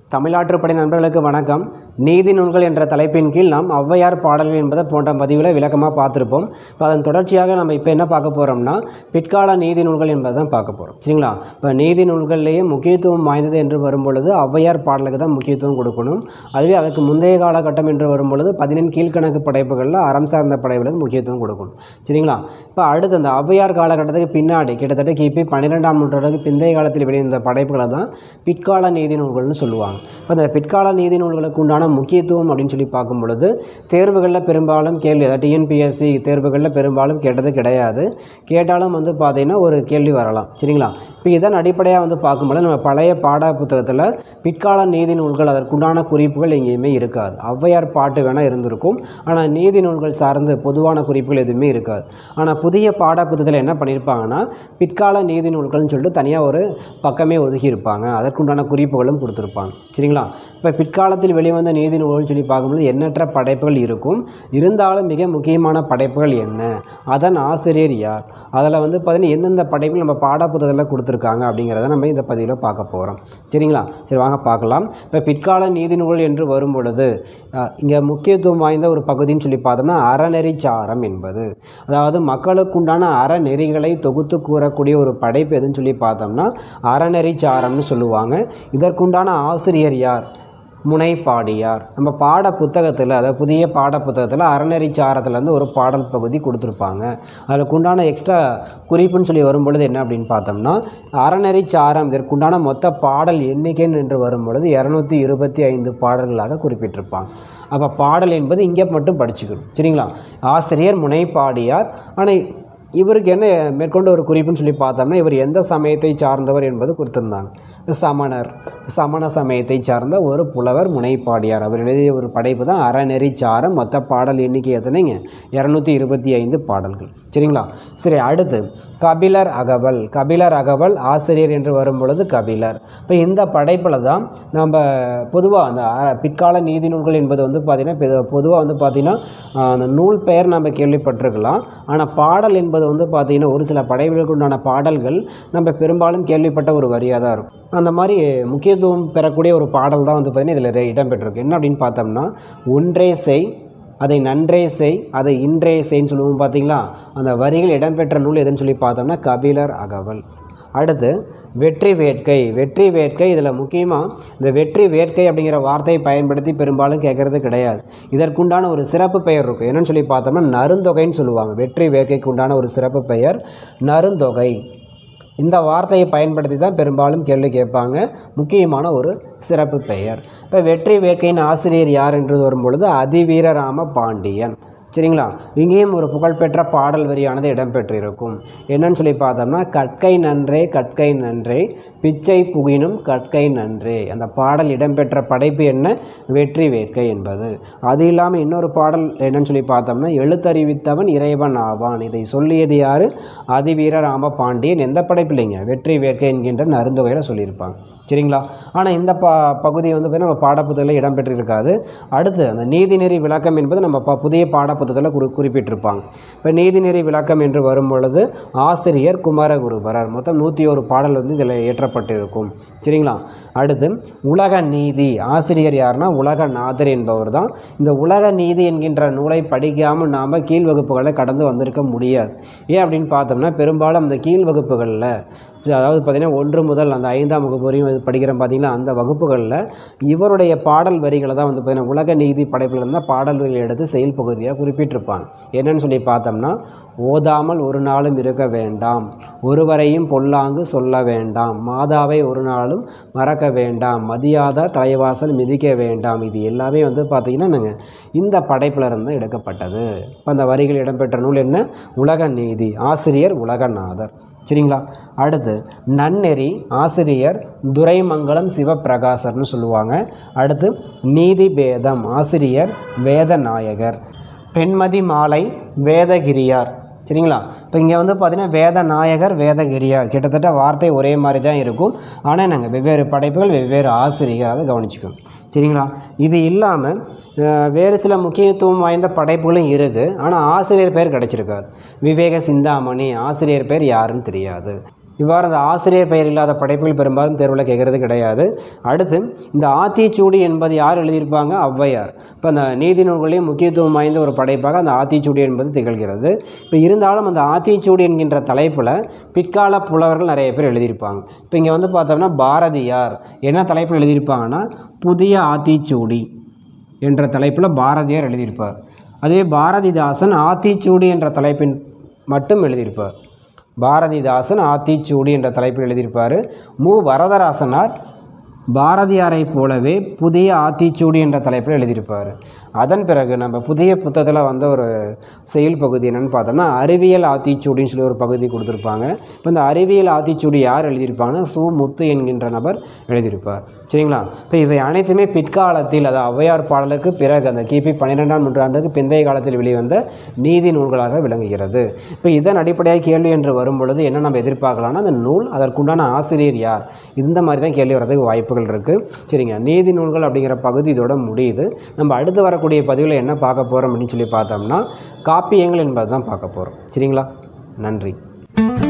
தமிழாற்றுப்படை நண்பர்களுக்கு வணக்கம் நீதி நூல்கள் என்ற தலைப்பின் கீழ் நாம் ஔவையார் பாடல்கள் என்பதை போன்ற பதிவில் விளக்கமாக பார்த்துருப்போம் இப்போ அதன் தொடர்ச்சியாக நம்ம இப்போ என்ன பார்க்க போகிறோம்னா பிற்கால நீதி நூல்கள் என்பதை தான் பார்க்க போகிறோம் சரிங்களா இப்போ நீதி நூல்கள்லேயே முக்கியத்துவம் வாய்ந்தது என்று வரும்பொழுது ஔவையார் பாடலுக்கு தான் முக்கியத்துவம் கொடுக்கணும் அதுவே அதற்கு முந்தைய காலகட்டம் என்று வரும்பொழுது பதினெண் கீழ்கணக்கு படைப்புகளில் அறம் சார்ந்த படைப்புகளுக்கு முக்கியத்துவம் கொடுக்கணும் சரிங்களா இப்போ அடுத்து அந்த ஔவையார் காலகட்டத்துக்கு பின்னாடி கிட்டத்தட்ட கிபி பன்னிரெண்டாம் நூற்றாண்டுக்கு பிந்தைய காலத்தில் வெளிவந்த படைப்புகளை தான் பிற்கால நீதி நூல்கள்னு சொல்லுவாங்க இப்போ இந்த பிற்கால நீதி நூல்களுக்கு உண்டான முக்கியத்துவம் அப்படின்னு சொல்லி பார்க்கும் பொழுது தேர்வுகளில் பெரும்பாலும் கேள்வி அதாவது டிஎன்பிஎஸ்சி தேர்வுகளில் பெரும்பாலும் கேட்டது கிடையாது கேட்டாலும் வந்து பார்த்தீங்கன்னா ஒரு கேள்வி வரலாம் சரிங்களா இப்போ இதன் அடிப்படையாக வந்து பார்க்கும்போது நம்ம பழைய பாட புத்தகத்தில் பிற்கால நீதி நூல்கள் அதற்குண்டான குறிப்புகள் எங்கேயுமே இருக்காது ஔவையார் பாட்டு வேணால் இருந்திருக்கும் ஆனால் நீதி நூல்கள் சார்ந்து பொதுவான குறிப்புகள் எதுவுமே இருக்காது ஆனால் புதிய பாட புத்தகத்தில் என்ன பண்ணியிருப்பாங்கன்னா பிற்கால நீதி நூல்கள்னு சொல்லிட்டு தனியாக ஒரு பக்கமே ஒதுக்கி இருப்பாங்க அதற்குண்டான குறிப்புகளும் கொடுத்துருப்பாங்க சரிங்களா இப்போ பிற்காலத்தில் வெளிவந்த நீதி நூல்கள்னு சொல்லி பார்க்கும்போது எண்ணற்ற படைப்புகள் இருக்கும் இருந்தாலும் மிக முக்கியமான படைப்புகள் என்ன அதன் ஆசிரியர் யார் அதில் வந்து பார்த்தீங்கன்னா எந்தெந்த படைப்புகள் நம்ம பாடப்புத்தகத்தில் கொடுத்துருக்காங்க அப்படிங்கிறத நம்ம இந்த பதிவில் பார்க்க போகிறோம் சரிங்களா சரி வாங்க பார்க்கலாம் இப்போ பிற்கால நீதி நூல் என்று வரும் பொழுது இங்கே முக்கியத்துவம் வாய்ந்த ஒரு பகுதின்னு சொல்லி பார்த்தோம்னா அறநெறி சாரம் என்பது அதாவது மக்களுக்குண்டான அறநெறிகளை தொகுத்து கூறக்கூடிய ஒரு படைப்பு எதுன்னு சொல்லி பார்த்தோம்னா அறநெறி சாரம்னு சொல்லுவாங்க இதற்குண்டான ஆசிரியர் யார் முனைப்பாடியார் நம்ம பாட புத்தகத்தில் அதாவது புதிய பாட புத்தகத்தில் அறநெறி சாரத்துலேருந்து ஒரு பாடல் பகுதி கொடுத்துருப்பாங்க அதுக்கு உண்டான எக்ஸ்ட்ரா குறிப்புன்னு சொல்லி வரும்பொழுது என்ன அப்படின்னு பார்த்தோம்னா அறநெறி சாரம் இதற்குண்டான மொத்த பாடல் எண்ணிக்கைன்னு என்று வரும்பொழுது இரநூத்தி இருபத்தி ஐந்து பாடல்களாக குறிப்பிட்டிருப்பாங்க அப்போ பாடல் என்பது இங்கே மட்டும் படிச்சுக்கணும் சரிங்களா ஆசிரியர் முனைப்பாடியார் ஆனால் இவருக்கு என்ன மேற்கொண்டு ஒரு குறிப்புன்னு சொல்லி பார்த்தோம்னா இவர் எந்த சமயத்தை சார்ந்தவர் என்பது கொடுத்துருந்தாங்க சமணர் சமண சமயத்தை சார்ந்த ஒரு புலவர் முனைப்பாடியார் அவர் எழுதிய ஒரு படைப்பு தான் அறநெறி சாரம் மொத்த பாடல் எண்ணிக்கை எத்தனைங்க இரநூத்தி இருபத்தி ஐந்து பாடல்கள் சரிங்களா சரி அடுத்து கபிலர் அகவல் கபிலர் அகவல் ஆசிரியர் என்று வரும் பொழுது கபிலர் இப்போ இந்த படைப்பில் தான் நம்ம பொதுவாக அந்த அ- பிற்கால நீதி நூல்கள் என்பது வந்து பார்த்திங்கன்னா பொதுவாக வந்து பார்த்திங்கன்னா அந்த நூல் பெயர் நம்ம கேள்விப்பட்டிருக்கலாம் ஆனால் பாடல் என்பது வந்து பார்த்திங்கன்னா ஒரு சில படைப்புகளுக்கு உண்டான பாடல்கள் நம்ம பெரும்பாலும் கேள்விப்பட்ட ஒரு வரியாக தான் இருக்கும் அந்த மாதிரி முக்கியத்துவம் பெறக்கூடிய ஒரு பாடல் தான் வந்து பார்த்திங்கன்னா இதில் இடம்பெற்றிருக்கு என்ன அப்படின்னு பார்த்தோம்னா ஒன்றே செய் அதை நன்றே செய் அதை இன்றே செய்ன்னு சொல்லுவோம் பார்த்தீங்களா அந்த வரிகள் இடம்பெற்ற நூல் எதுன்னு சொல்லி பார்த்தோம்னா கபிலர் அகவல் அடுத்து வெற்றி வேட்கை வெற்றி வேட்கை இதில் முக்கியமாக இந்த வெற்றி வேட்கை அப்படிங்கிற வார்த்தையை பயன்படுத்தி பெரும்பாலும் கேட்குறது கிடையாது இதற்குண்டான ஒரு சிறப்பு பெயர் இருக்கும் என்னன்னு சொல்லி பார்த்தோம்னா நருந்தொகைன்னு சொல்லுவாங்க வெற்றி வேட்கைக்கு உண்டான ஒரு சிறப்பு பெயர் நருந்தொகை இந்த வார்த்தையை பயன்படுத்தி தான் பெரும்பாலும் கேள்வி கேட்பாங்க முக்கியமான ஒரு சிறப்பு பெயர் இப்போ வெற்றி வேட்கையின் ஆசிரியர் யார் என்று வரும்பொழுது அதிவீரராம பாண்டியன் சரிங்களா இங்கேயும் ஒரு புகழ்பெற்ற பாடல் வரியானது இடம்பெற்றிருக்கும் என்னன்னு சொல்லி பார்த்தோம்னா கற்கை நன்றே கற்கை நன்றே பிச்சை புகினும் கற்கை நன்றே அந்த பாடல் இடம்பெற்ற படைப்பு என்ன வெற்றி வேட்கை என்பது அது இல்லாமல் இன்னொரு பாடல் என்னன்னு சொல்லி பார்த்தோம்னா எழுத்தறிவித்தவன் இறைவன் ஆவான் இதை சொல்லியது யாரு அதிவீரராம பாண்டியன் எந்த படைப்பில்லைங்க வெற்றி வேட்கை என்கின்ற நருந்தொகையில் சொல்லியிருப்பாங்க சரிங்களா ஆனால் இந்த ப பகுதி வந்து பார்த்தீங்கன்னா நம்ம பாடப்புத்தகத்தில் இடம்பெற்றிருக்காது அடுத்து அந்த நீதிநெறி விளக்கம் என்பது நம்ம ப புதிய பாடப்புத்தகத்தில் குறி குறிப்பிட்டிருப்பாங்க இப்போ நீதிநெறி விளக்கம் என்று வரும் பொழுது ஆசிரியர் குமாரகுருபரர் மொத்தம் நூற்றி ஒரு பாடல் வந்து இதில் ஏற்றப்பட்டிருக்கும் சரிங்களா அடுத்து உலக நீதி ஆசிரியர் யாருன்னா உலகநாதர் என்பவர் தான் இந்த உலக நீதி என்கின்ற நூலை படிக்காமல் நாம் கீழ் வகுப்புகளை கடந்து வந்திருக்க முடியாது ஏன் அப்படின்னு பார்த்தோம்னா பெரும்பாலும் அந்த கீழ் வகுப்புகளில் அதாவது பார்த்திங்கன்னா ஒன்று முதல் அந்த ஐந்தாம் வகுப்பு வரையும் இது படிக்கிறோம் பார்த்தீங்கன்னா அந்த வகுப்புகளில் இவருடைய பாடல் வரிகளை தான் வந்து பார்த்திங்கன்னா உலக நீதி படைப்பில் இருந்தால் பாடல்களை எடுத்து செயல் பகுதியாக குறிப்பிட்டிருப்பாங்க என்னன்னு சொல்லி பார்த்தோம்னா ஓதாமல் ஒரு நாளும் இருக்க வேண்டாம் ஒருவரையும் பொல்லாங்கு சொல்ல வேண்டாம் மாதாவை ஒரு நாளும் மறக்க வேண்டாம் மதியாத தலைவாசல் மிதிக்க வேண்டாம் இது எல்லாமே வந்து பார்த்திங்கன்னா நாங்கள் இந்த படைப்பில் இருந்து எடுக்கப்பட்டது இப்போ அந்த வரிகள் இடம்பெற்ற நூல் என்ன உலக நீதி ஆசிரியர் உலகநாதர் சரிங்களா அடுத்து நன்னெறி ஆசிரியர் துரைமங்கலம் சிவப்பிரகாசர்னு சொல்லுவாங்க அடுத்து நீதி பேதம் ஆசிரியர் வேதநாயகர் பெண்மதி மாலை வேதகிரியார் சரிங்களா இப்போ இங்கே வந்து பார்த்தீங்கன்னா வேதநாயகர் வேதகிரியார் கிட்டத்தட்ட வார்த்தை ஒரே மாதிரி தான் இருக்கும் ஆனால் நாங்கள் வெவ்வேறு படைப்புகள் வெவ்வேறு ஆசிரியர் அதை கவனிச்சுக்கோங்க சரிங்களா இது இல்லாமல் அஹ், வேறு சில முக்கியத்துவம் வாய்ந்த படைப்புகளும் இருக்குது ஆனால் ஆசிரியர் பேர் கிடச்சிருக்காது விவேக சிந்தாமணி ஆசிரியர் பேர் யாருன்னு தெரியாது இவ்வாறு அந்த ஆசிரியர் பெயர் இல்லாத படைப்புகள் பெரும்பாலும் தேர்வில் கேட்குறது கிடையாது அடுத்து இந்த ஆத்திச்சூடி என்பது யார் எழுதியிருப்பாங்க ஔவையார் இப்போ அந்த நீதி நூல்களையும் முக்கியத்துவம் வாய்ந்த ஒரு படைப்பாக அந்த ஆத்திச்சூடி என்பது திகழ்கிறது இப்போ இருந்தாலும் அந்த ஆத்திச்சூடி என்கின்ற தலைப்பில் பிற்கால புலவர்கள் நிறைய பேர் எழுதியிருப்பாங்க இப்போ இங்கே வந்து பார்த்தோம்னா பாரதியார் என்ன தலைப்பில் எழுதியிருப்பாங்கன்னா புதிய ஆத்திச்சூடி என்ற தலைப்பில் பாரதியார் எழுதியிருப்பார் அதே பாரதிதாசன் ஆத்திச்சூடி என்ற தலைப்பின் மட்டும் எழுதியிருப்பார் பாரதிதாசன் ஆத்திச்சூடி என்ற தலைப்பில் எழுதியிருப்பார் மு வரதராசனார் பாரதியாரைப் போலவே புதிய ஆத்திச்சூடி என்ற தலைப்பில் எழுதியிருப்பார் அதன் பிறகு நம்ம புதிய புத்தகத்தில் வந்த ஒரு செயல் பகுதி என்னென்னு பார்த்தோம்னா அறிவியல் ஆத்திச்சூடின்னு சொல்லி ஒரு பகுதி கொடுத்துருப்பாங்க இப்போ இந்த அறிவியல் ஆத்திச்சூடி யார் எழுதியிருப்பாங்கன்னா சு முத்து என்கின்ற நபர் எழுதியிருப்பார் சரிங்களா இப்போ இவை அனைத்துமே பிற்காலத்தில் அது ஔவையார் பாடலுக்கு பிறகு அந்த கிபி பன்னிரெண்டாம் நூற்றாண்டுக்கு பிந்தைய காலத்தில் வெளிவந்த நீதி நூல்களாக விளங்குகிறது இப்போ இதன் அடிப்படையாக கேள்வி என்று வரும் பொழுது என்ன நம்ம எதிர்பார்க்கலாம்னா அந்த நூல் அதற்குண்டான ஆசிரியர் யார் இந்த மாதிரி தான் கேள்வி வரதுக்கு வாய்ப்புகள் இருக்குது சரிங்க நீதி நூல்கள் அப்படிங்கிற பகுதி இதோட முடியுது நம்ம அடுத்து வரக்கூடிய பதிவில் என்ன பார்க்க போகிறோம் அப்படின்னு சொல்லி பார்த்தோம்னா காப்பியங்கள் என்பது தான் பார்க்க போகிறோம் சரிங்களா நன்றி